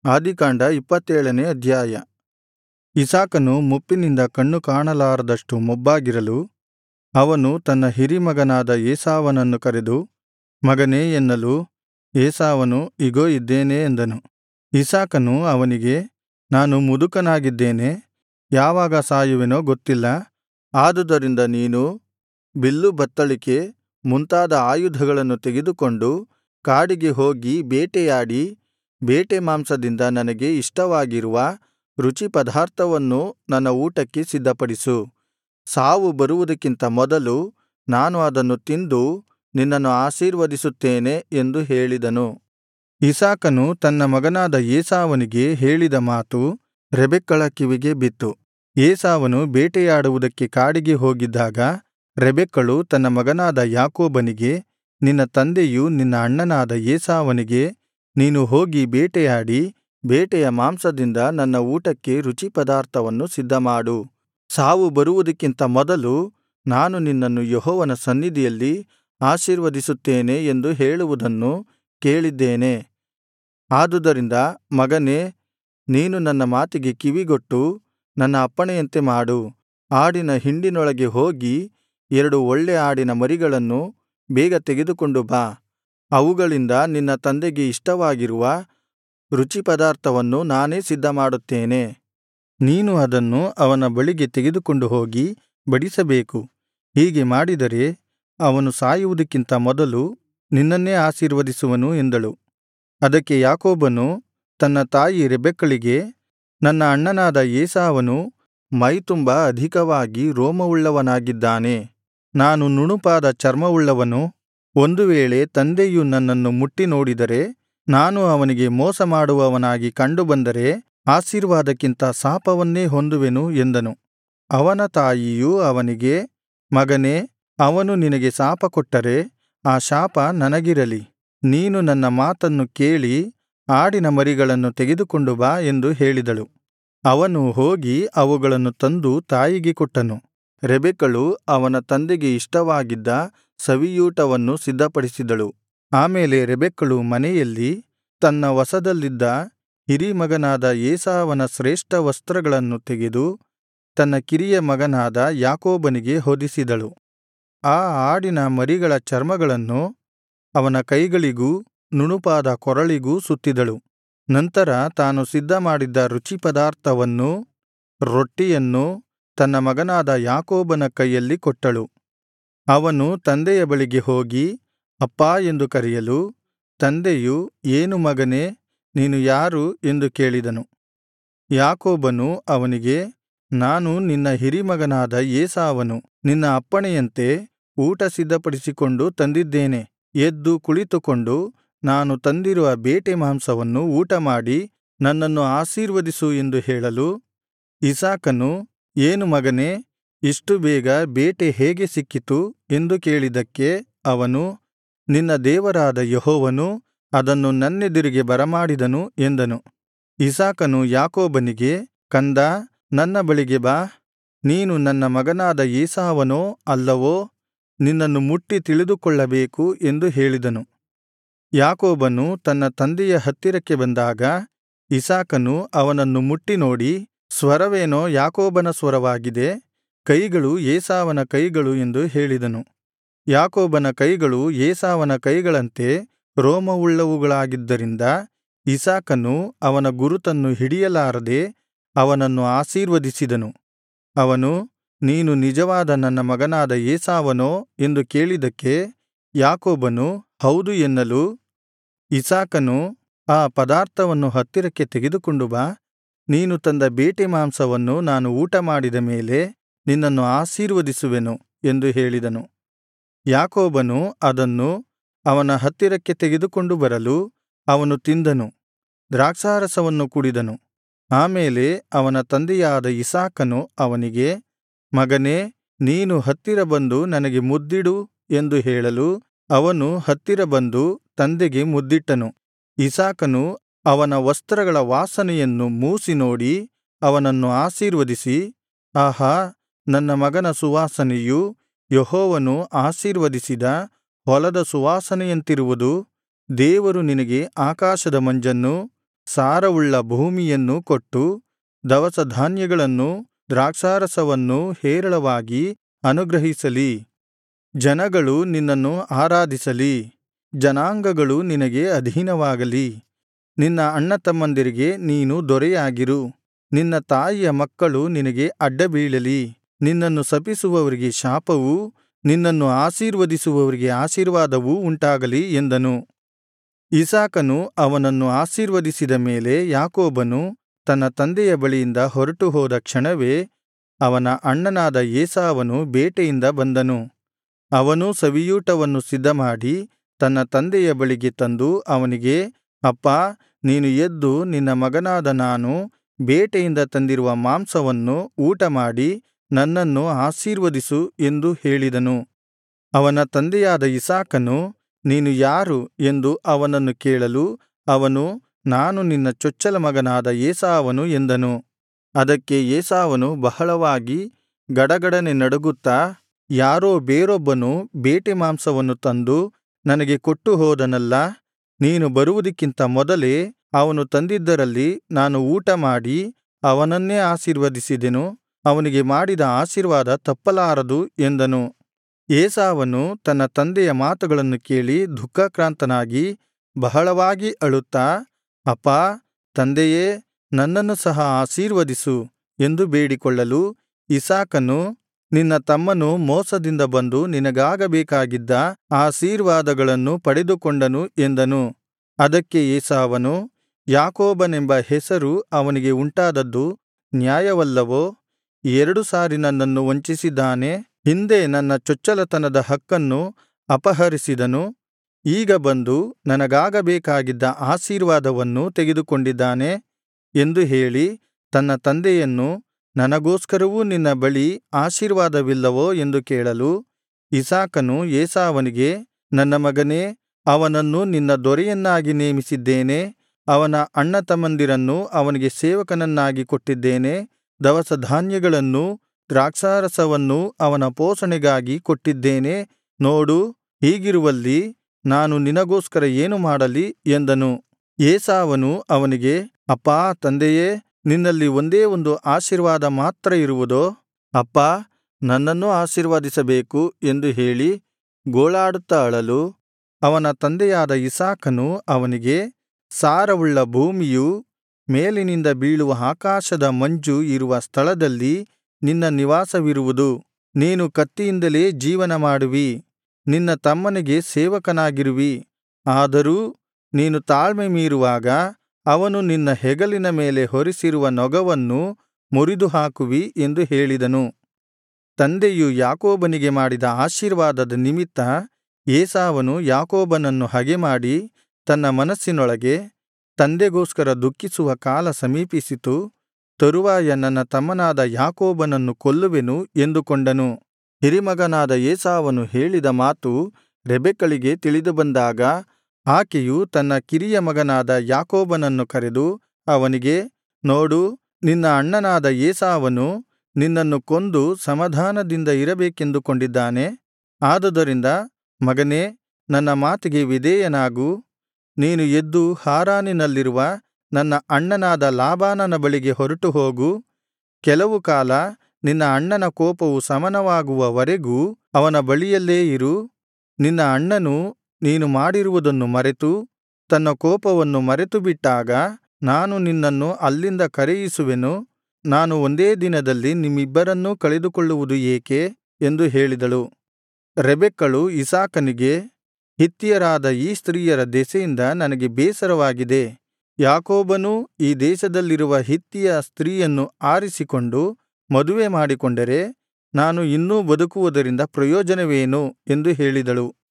ಆದಿಕಾಂಡ ಇಪ್ಪತ್ತೇಳನೇ ಅಧ್ಯಾಯ ಇಸಾಕನು ಮುಪ್ಪಿನಿಂದ ಕಣ್ಣು ಕಾಣಲಾರದಷ್ಟು ಮೊಬ್ಬಾಗಿರಲು ಅವನು ತನ್ನ ಹಿರೀಮಗನಾದ ಏಸಾವನನ್ನು ಕರೆದು ಮಗನೇ ಎನ್ನಲು ಏಸಾವನು ಇಗೋ ಇದ್ದೇನೆ ಎಂದನು ಇಸಾಕನು ಅವನಿಗೆ ನಾನು ಮುದುಕನಾಗಿದ್ದೇನೆ ಯಾವಾಗ ಸಾಯುವೆನೋ ಗೊತ್ತಿಲ್ಲ ಆದುದರಿಂದ ನೀನು ಬಿಲ್ಲು ಬತ್ತಳಿಕೆ ಮುಂತಾದ ಆಯುಧಗಳನ್ನು ತೆಗೆದುಕೊಂಡು ಕಾಡಿಗೆ ಹೋಗಿ ಬೇಟೆಯಾಡಿ ಬೇಟೆ ಮಾಂಸದಿಂದ ನನಗೆ ಇಷ್ಟವಾಗಿರುವ ರುಚಿಪದಾರ್ಥವನ್ನು ನನ್ನ ಊಟಕ್ಕೆ ಸಿದ್ಧಪಡಿಸು ಸಾವು ಬರುವುದಕ್ಕಿಂತ ಮೊದಲು ನಾನು ಅದನ್ನು ತಿಂದು ನಿನ್ನನ್ನು ಆಶೀರ್ವದಿಸುತ್ತೇನೆ ಎಂದು ಹೇಳಿದನು ಇಸಾಕನು ತನ್ನ ಮಗನಾದ ಏಸಾವನಿಗೆ ಹೇಳಿದ ಮಾತು ರೆಬೆಕ್ಕಳ ಕಿವಿಗೆ ಬಿತ್ತು ಏಸಾವನು ಬೇಟೆಯಾಡುವುದಕ್ಕೆ ಕಾಡಿಗೆ ಹೋಗಿದ್ದಾಗ ರೆಬೆಕ್ಕಳು ತನ್ನ ಮಗನಾದ ಯಾಕೋಬನಿಗೆ ನಿನ್ನ ತಂದೆಯು ನಿನ್ನ ಅಣ್ಣನಾದ ಏಸಾವನಿಗೆ ನೀನು ಹೋಗಿ ಬೇಟೆಯಾಡಿ ಬೇಟೆಯ ಮಾಂಸದಿಂದ ನನ್ನ ಊಟಕ್ಕೆ ರುಚಿಪದಾರ್ಥವನ್ನು ಸಿದ್ಧಮಾಡು ಸಾವು ಬರುವುದಕ್ಕಿಂತ ಮೊದಲು ನಾನು ನಿನ್ನನ್ನು ಯೆಹೋವನ ಸನ್ನಿಧಿಯಲ್ಲಿ ಆಶೀರ್ವದಿಸುತ್ತೇನೆ ಎಂದು ಹೇಳುವುದನ್ನು ಕೇಳಿದ್ದೇನೆ ಆದುದರಿಂದ ಮಗನೇ ನೀನು ನನ್ನ ಮಾತಿಗೆ ಕಿವಿಗೊಟ್ಟು ನನ್ನ ಅಪ್ಪಣೆಯಂತೆ ಮಾಡು ಆಡಿನ ಹಿಂಡಿನೊಳಗೆ ಹೋಗಿ ಎರಡು ಒಳ್ಳೆ ಆಡಿನ ಮರಿಗಳನ್ನು ಬೇಗ ತೆಗೆದುಕೊಂಡು ಬಾ ಅವುಗಳಿಂದ ನಿನ್ನ ತಂದೆಗೆ ಇಷ್ಟವಾಗಿರುವ ರುಚಿಪದಾರ್ಥವನ್ನು ನಾನೇ ಸಿದ್ಧಮಾಡುತ್ತೇನೆ ನೀನು ಅದನ್ನು ಅವನ ಬಳಿಗೆ ತೆಗೆದುಕೊಂಡು ಹೋಗಿ ಬಡಿಸಬೇಕು ಹೀಗೆ ಮಾಡಿದರೆ ಅವನು ಸಾಯುವುದಕ್ಕಿಂತ ಮೊದಲು ನಿನ್ನನ್ನೇ ಆಶೀರ್ವದಿಸುವನು ಎಂದಳು ಅದಕ್ಕೆ ಯಾಕೋಬನು ತನ್ನ ತಾಯಿ ರೆಬೆಕ್ಕಳಿಗೆ ನನ್ನ ಅಣ್ಣನಾದ ಏಸಾವನು ಮೈತುಂಬಾ ಅಧಿಕವಾಗಿ ರೋಮವುಳ್ಳವನಾಗಿದ್ದಾನೆ ನಾನು ನುಣುಪಾದ ಚರ್ಮವುಳ್ಳವನು ಒಂದು ವೇಳೆ ತಂದೆಯು ನನ್ನನ್ನು ಮುಟ್ಟಿ ನೋಡಿದರೆ ನಾನು ಅವನಿಗೆ ಮೋಸ ಮಾಡುವವನಾಗಿ ಕಂಡುಬಂದರೆ ಆಶೀರ್ವಾದಕ್ಕಿಂತ ಶಾಪವನ್ನೇ ಹೊಂದುವೆನು ಎಂದನು ಅವನ ತಾಯಿಯು ಅವನಿಗೆ ಮಗನೇ ಅವನು ನಿನಗೆ ಶಾಪಕೊಟ್ಟರೆ ಆ ಶಾಪ ನನಗಿರಲಿ ನೀನು ನನ್ನ ಮಾತನ್ನು ಕೇಳಿ ಆಡಿನ ಮರಿಗಳನ್ನು ತೆಗೆದುಕೊಂಡು ಬಾ ಎಂದು ಹೇಳಿದಳು ಅವನು ಹೋಗಿ ಅವುಗಳನ್ನು ತಂದು ತಾಯಿಗೆ ಕೊಟ್ಟನು ರೆಬೆಕ್ಕಳು ಅವನ ತಂದೆಗೆ ಇಷ್ಟವಾಗಿದ್ದ ಸವಿಯೂಟವನ್ನು ಸಿದ್ಧಪಡಿಸಿದಳು ಆಮೇಲೆ ರೆಬೆಕ್ಕಳು ಮನೆಯಲ್ಲಿ ತನ್ನ ವಶದಲ್ಲಿದ್ದ ಹಿರೀಮಗನಾದ ಏಸಾವನ ಶ್ರೇಷ್ಠ ವಸ್ತ್ರಗಳನ್ನು ತೆಗೆದು ತನ್ನ ಕಿರಿಯ ಮಗನಾದ ಯಾಕೋಬನಿಗೆ ಹೊದಿಸಿದಳು ಆ ಆಡಿನ ಮರಿಗಳ ಚರ್ಮಗಳನ್ನು ಅವನ ಕೈಗಳಿಗೂ ನುಣುಪಾದ ಕೊರಳಿಗೂ ಸುತ್ತಿದಳು ನಂತರ ತಾನು ಸಿದ್ಧಮಾಡಿದ್ದ ರುಚಿಪದಾರ್ಥವನ್ನೂ ರೊಟ್ಟಿಯನ್ನೂ ತನ್ನ ಮಗನಾದ ಯಾಕೋಬನ ಕೈಯಲ್ಲಿ ಕೊಟ್ಟಳು ಅವನು ತಂದೆಯ ಬಳಿಗೆ ಹೋಗಿ ಅಪ್ಪಾ ಎಂದು ಕರೆಯಲು ತಂದೆಯು ಏನು ಮಗನೇ ನೀನು ಯಾರು ಎಂದು ಕೇಳಿದನು ಯಾಕೋಬನು ಅವನಿಗೆ ನಾನು ನಿನ್ನ ಹಿರೀಮಗನಾದ ಏಸಾವನು ನಿನ್ನ ಅಪ್ಪಣೆಯಂತೆ ಊಟ ಸಿದ್ಧಪಡಿಸಿಕೊಂಡು ತಂದಿದ್ದೇನೆ ಎದ್ದು ಕುಳಿತುಕೊಂಡು ನಾನು ತಂದಿರುವ ಬೇಟೆ ಮಾಂಸವನ್ನು ಊಟಮಾಡಿ ನನ್ನನ್ನು ಆಶೀರ್ವದಿಸು ಎಂದು ಹೇಳಲು ಇಸಾಕನು ಏನು ಮಗನೇ ಇಷ್ಟು ಬೇಗ ಬೇಟೆ ಹೇಗೆ ಸಿಕ್ಕಿತು ಎಂದು ಕೇಳಿದ್ದಕ್ಕೆ ಅವನು ನಿನ್ನ ದೇವರಾದ ಯೆಹೋವನು ಅದನ್ನು ನನ್ನೆದುರಿಗೆ ಬರಮಾಡಿದನು ಎಂದನು ಇಸಾಕನು ಯಾಕೋಬನಿಗೆ ಕಂದಾ ನನ್ನ ಬಳಿಗೆ ಬಾ ನೀನು ನನ್ನ ಮಗನಾದ ಏಸಾವನೋ ಅಲ್ಲವೋ ನಿನ್ನನ್ನು ಮುಟ್ಟಿ ತಿಳಿದುಕೊಳ್ಳಬೇಕು ಎಂದು ಹೇಳಿದನು ಯಾಕೋಬನು ತನ್ನ ತಂದೆಯ ಹತ್ತಿರಕ್ಕೆ ಬಂದಾಗ ಇಸಾಕನು ಅವನನ್ನು ಮುಟ್ಟಿ ನೋಡಿ ಸ್ವರವೇನೋ ಯಾಕೋಬನ ಸ್ವರವಾಗಿದೆ ಕೈಗಳು ಏಸಾವನ ಕೈಗಳು ಎಂದು ಹೇಳಿದನು ಯಾಕೋಬನ ಕೈಗಳು ಏಸಾವನ ಕೈಗಳಂತೆ ರೋಮವುಳ್ಳವುಗಳಾಗಿದ್ದರಿಂದ ಇಸಾಕನು ಅವನ ಗುರುತನ್ನು ಹಿಡಿಯಲಾರದೆ ಅವನನ್ನು ಆಶೀರ್ವದಿಸಿದನು ಅವನು ನೀನು ನಿಜವಾದ ನನ್ನ ಮಗನಾದ ಏಸಾವನೋ ಎಂದು ಕೇಳಿದ್ದಕ್ಕೆ ಯಾಕೋಬನು ಹೌದು ಎನ್ನಲು ಇಸಾಕನು ಆ ಪದಾರ್ಥವನ್ನು ಹತ್ತಿರಕ್ಕೆ ತೆಗೆದುಕೊಂಡು ಬಾ ನೀನು ತಂದ ಬೇಟೆ ಮಾಂಸವನ್ನು ನಾನು ಊಟಮಾಡಿದ ಮೇಲೆ ನಿನ್ನನ್ನು ಆಶೀರ್ವದಿಸುವೆನು ಎಂದು ಹೇಳಿದನು ಯಾಕೋಬನು ಅದನ್ನು ಅವನ ಹತ್ತಿರಕ್ಕೆ ತೆಗೆದುಕೊಂಡು ಬರಲು ಅವನು ತಿಂದನು ದ್ರಾಕ್ಷಾರಸವನ್ನು ಕುಡಿದನು ಆಮೇಲೆ ಅವನ ತಂದೆಯಾದ ಇಸಾಕನು ಅವನಿಗೆ ಮಗನೇ ನೀನು ಹತ್ತಿರ ಬಂದು ನನಗೆ ಮುದ್ದಿಡು ಎಂದು ಹೇಳಲು ಅವನು ಹತ್ತಿರ ಬಂದು ತಂದೆಗೆ ಮುದ್ದಿಟ್ಟನು ಇಸಾಕನು ಅವನ ವಸ್ತ್ರಗಳ ವಾಸನೆಯನ್ನು ಮೂಸಿ ನೋಡಿ ಅವನನ್ನು ಆಶೀರ್ವದಿಸಿ ಆಹಾ ನನ್ನ ಮಗನ ಸುವಾಸನೆಯು ಯೆಹೋವನು ಆಶೀರ್ವದಿಸಿದ ಹೊಲದ ಸುವಾಸನೆಯಂತಿರುವುದು ದೇವರು ನಿನಗೆ ಆಕಾಶದ ಮಂಜನ್ನೂ ಸಾರವುಳ್ಳ ಭೂಮಿಯನ್ನೂ ಕೊಟ್ಟು ದವಸಧಾನ್ಯಗಳನ್ನೂ ದ್ರಾಕ್ಷಾರಸವನ್ನೂ ಹೇರಳವಾಗಿ ಅನುಗ್ರಹಿಸಲಿ ಜನಗಳು ನಿನ್ನನ್ನು ಆರಾಧಿಸಲಿ ಜನಾಂಗಗಳು ನಿನಗೆ ಅಧೀನವಾಗಲಿ ನಿನ್ನ ಅಣ್ಣತಮ್ಮಂದಿರಿಗೆ ನೀನು ದೊರೆಯಾಗಿರು ನಿನ್ನ ತಾಯಿಯ ಮಕ್ಕಳು ನಿನಗೆ ಅಡ್ಡಬೀಳಲಿ ನಿನ್ನನ್ನು ಶಪಿಸುವವರಿಗೆ ಶಾಪವೂ ನಿನ್ನನ್ನು ಆಶೀರ್ವದಿಸುವವರಿಗೆ ಆಶೀರ್ವಾದವೂ ಉಂಟಾಗಲಿ ಎಂದನು ಇಸಾಕನು ಅವನನ್ನು ಆಶೀರ್ವದಿಸಿದ ಮೇಲೆ ಯಾಕೋಬನು ತನ್ನ ತಂದೆಯ ಬಳಿಯಿಂದ ಹೊರಟು ಹೋದ ಕ್ಷಣವೇ ಅವನ ಅಣ್ಣನಾದ ಏಸಾವನು ಬೇಟೆಯಿಂದ ಬಂದನು ಅವನೂ ಸವಿಯೂಟವನ್ನು ಸಿದ್ಧಮಾಡಿ ತನ್ನ ತಂದೆಯ ಬಳಿಗೆ ತಂದು ಅವನಿಗೆ ಅಪ್ಪಾ ನೀನು ಎದ್ದು ನಿನ್ನ ಮಗನಾದ ನಾನು ಬೇಟೆಯಿಂದ ತಂದಿರುವ ಮಾಂಸವನ್ನು ಊಟಮಾಡಿ ನನ್ನನ್ನು ಆಶೀರ್ವದಿಸು ಎಂದು ಹೇಳಿದನು ಅವನ ತಂದೆಯಾದ ಇಸಾಕನು ನೀನು ಯಾರು ಎಂದು ಅವನನ್ನು ಕೇಳಲು ಅವನು ನಾನು ನಿನ್ನ ಚೊಚ್ಚಲ ಮಗನಾದ ಏಸಾವನು ಎಂದನು ಅದಕ್ಕೆ ಏಸಾವನು ಬಹಳವಾಗಿ ಗಡಗಡನೆ ನಡುಗುತ್ತಾ ಯಾರೋ ಬೇರೊಬ್ಬನು ಬೇಟೆ ಮಾಂಸವನ್ನು ತಂದು ನನಗೆ ಕೊಟ್ಟು ಹೋದನಲ್ಲಾ ನೀನು ಬರುವುದಕ್ಕಿಂತ ಮೊದಲೇ ಅವನು ತಂದಿದ್ದರಲ್ಲಿ ನಾನು ಊಟಮಾಡಿ ಅವನನ್ನೇ ಆಶೀರ್ವದಿಸಿದೆನು ಅವನಿಗೆ ಮಾಡಿದ ಆಶೀರ್ವಾದ ತಪ್ಪಲಾರದು ಎಂದನು ಏಸಾವನು ತನ್ನ ತಂದೆಯ ಮಾತುಗಳನ್ನು ಕೇಳಿ ದುಃಖಾಕ್ರಾಂತನಾಗಿ ಬಹಳವಾಗಿ ಅಳುತ್ತಾ ಅಪ್ಪಾ ತಂದೆಯೇ ನನ್ನನ್ನು ಸಹ ಆಶೀರ್ವದಿಸು ಎಂದು ಬೇಡಿಕೊಳ್ಳಲು ಇಸಾಕನು ನಿನ್ನ ತಮ್ಮನು ಮೋಸದಿಂದ ಬಂದು ನಿನಗಾಗಬೇಕಾಗಿದ್ದ ಆಶೀರ್ವಾದಗಳನ್ನು ಪಡೆದುಕೊಂಡನು ಎಂದನು ಅದಕ್ಕೆ ಏಸಾವನು ಯಾಕೋಬನೆಂಬ ಹೆಸರು ಅವನಿಗೆ ಉಂಟಾದದ್ದು ನ್ಯಾಯವಲ್ಲವೋ ಎರಡು ಸಾರಿ ನನ್ನನ್ನು ವಂಚಿಸಿದ್ದಾನೆ ಹಿಂದೆ ನನ್ನ ಚೊಚ್ಚಲತನದ ಹಕ್ಕನ್ನು ಅಪಹರಿಸಿದನು ಈಗ ಬಂದು ನನಗಾಗಬೇಕಾಗಿದ್ದ ಆಶೀರ್ವಾದವನ್ನೂ ತೆಗೆದುಕೊಂಡಿದ್ದಾನೆ ಎಂದು ಹೇಳಿ ತನ್ನ ತಂದೆಯನ್ನು ನನಗೋಸ್ಕರವೂ ನಿನ್ನ ಬಳಿ ಆಶೀರ್ವಾದವಿಲ್ಲವೋ ಎಂದು ಕೇಳಲು ಇಸಾಕನು ಏಸಾವನಿಗೆ ನನ್ನ ಮಗನೇ ಅವನನ್ನು ನಿನ್ನ ದೊರೆಯನ್ನಾಗಿ ನೇಮಿಸಿದ್ದೇನೆ ಅವನ ಅಣ್ಣತಮ್ಮಂದಿರನ್ನು ಅವನಿಗೆ ಸೇವಕನನ್ನಾಗಿ ಕೊಟ್ಟಿದ್ದೇನೆ ದವಸಧಾನ್ಯಗಳನ್ನೂ ದ್ರಾಕ್ಷಾರಸವನ್ನೂ ಅವನ ಪೋಷಣೆಗಾಗಿ ಕೊಟ್ಟಿದ್ದೇನೆ ನೋಡು ಹೀಗಿರುವಲ್ಲಿ ನಾನು ನಿನಗೋಸ್ಕರ ಏನು ಮಾಡಲಿ ಎಂದನು ಏಸಾವನು ಅವನಿಗೆ ಅಪ್ಪಾ ತಂದೆಯೇ ನಿನ್ನಲ್ಲಿ ಒಂದೇ ಒಂದು ಆಶೀರ್ವಾದ ಮಾತ್ರ ಇರುವುದೋ ಅಪ್ಪಾ ನನ್ನನ್ನೂ ಆಶೀರ್ವದಿಸಬೇಕು ಎಂದು ಹೇಳಿ ಗೋಳಾಡುತ್ತಾ ಅಳಲು ಅವನ ತಂದೆಯಾದ ಇಸಾಕನು ಅವನಿಗೆ ಸಾರವುಳ್ಳ ಭೂಮಿಯೂ ಮೇಲಿನಿಂದ ಬೀಳುವ ಆಕಾಶದ ಮಂಜು ಇರುವ ಸ್ಥಳದಲ್ಲಿ ನಿನ್ನ ನಿವಾಸವಿರುವುದು ನೀನು ಕತ್ತಿಯಿಂದಲೇ ಜೀವನ ಮಾಡುವಿ ನಿನ್ನ ತಮ್ಮನಿಗೆ ಸೇವಕನಾಗಿರುವಿ ಆದರೂ ನೀನು ತಾಳ್ಮೆ ಮೀರುವಾಗ ಅವನು ನಿನ್ನ ಹೆಗಲಿನ ಮೇಲೆ ಹೊರಿಸಿರುವ ನೊಗವನ್ನು ಮುರಿದು ಹಾಕುವಿ ಎಂದು ಹೇಳಿದನು ತಂದೆಯು ಯಾಕೋಬನಿಗೆ ಮಾಡಿದ ಆಶೀರ್ವಾದದ ನಿಮಿತ್ತ ಏಸಾವನು ಯಾಕೋಬನನ್ನು ಹಗೆಮಾಡಿ ತನ್ನ ಮನಸ್ಸಿನೊಳಗೆ ತಂದೆಗೋಸ್ಕರ ದುಃಖಿಸುವ ಕಾಲ ಸಮೀಪಿಸಿತು ತರುವಾಯ ನನ್ನ ತಮ್ಮನಾದ ಯಾಕೋಬನನ್ನು ಕೊಲ್ಲುವೆನು ಎಂದುಕೊಂಡನು ಹಿರಿಮಗನಾದ ಏಸಾವನು ಹೇಳಿದ ಮಾತು ರೆಬೆಕ್ಕಳಿಗೆ ತಿಳಿದುಬಂದಾಗ ಆಕೆಯು ತನ್ನ ಕಿರಿಯ ಮಗನಾದ ಯಾಕೋಬನನ್ನು ಕರೆದು ಅವನಿಗೆ ನೋಡು ನಿನ್ನ ಅಣ್ಣನಾದ ಏಸಾವನು ನಿನ್ನನ್ನು ಕೊಂದು ಸಮಾಧಾನದಿಂದ ಇರಬೇಕೆಂದುಕೊಂಡಿದ್ದಾನೆ ಆದುದರಿಂದ ಮಗನೇ ನನ್ನ ಮಾತಿಗೆ ವಿಧೇಯನಾಗು ನೀನು ಎದ್ದು ಹಾರಾನಿನಲ್ಲಿರುವ ನನ್ನ ಅಣ್ಣನಾದ ಲಾಬಾನನ ಬಳಿಗೆ ಹೊರಟು ಹೋಗು ಕೆಲವು ಕಾಲ ನಿನ್ನ ಅಣ್ಣನ ಕೋಪವು ಶಮನವಾಗುವವರೆಗೂ ಅವನ ಬಳಿಯಲ್ಲೇ ಇರು ನಿನ್ನ ಅಣ್ಣನು ನೀನು ಮಾಡಿರುವುದನ್ನು ಮರೆತು ತನ್ನ ಕೋಪವನ್ನು ಮರೆತುಬಿಟ್ಟಾಗ ನಾನು ನಿನ್ನನ್ನು ಅಲ್ಲಿಂದ ಕರೆಯಿಸುವೆನು ನಾನು ಒಂದೇ ದಿನದಲ್ಲಿ ನಿಮ್ಮಿಬ್ಬರನ್ನೂ ಕಳೆದುಕೊಳ್ಳುವುದು ಏಕೆ ಎಂದು ಹೇಳಿದಳು ರೆಬೆಕ್ಕಳು ಇಸಾಕನಿಗೆ ಹಿತ್ತಿಯರಾದ ಈ ಸ್ತ್ರೀಯರ ದೆಸೆಯಿಂದ ನನಗೆ ಬೇಸರವಾಗಿದೆ ಯಾಕೋಬನೂ ಈ ದೇಶದಲ್ಲಿರುವ ಹಿತ್ತಿಯ ಸ್ತ್ರೀಯನ್ನು ಆರಿಸಿಕೊಂಡು ಮದುವೆ ಮಾಡಿಕೊಂಡರೆ ನಾನು ಇನ್ನೂ ಬದುಕುವುದರಿಂದ ಪ್ರಯೋಜನವೇನು ಎಂದು ಹೇಳಿದಳು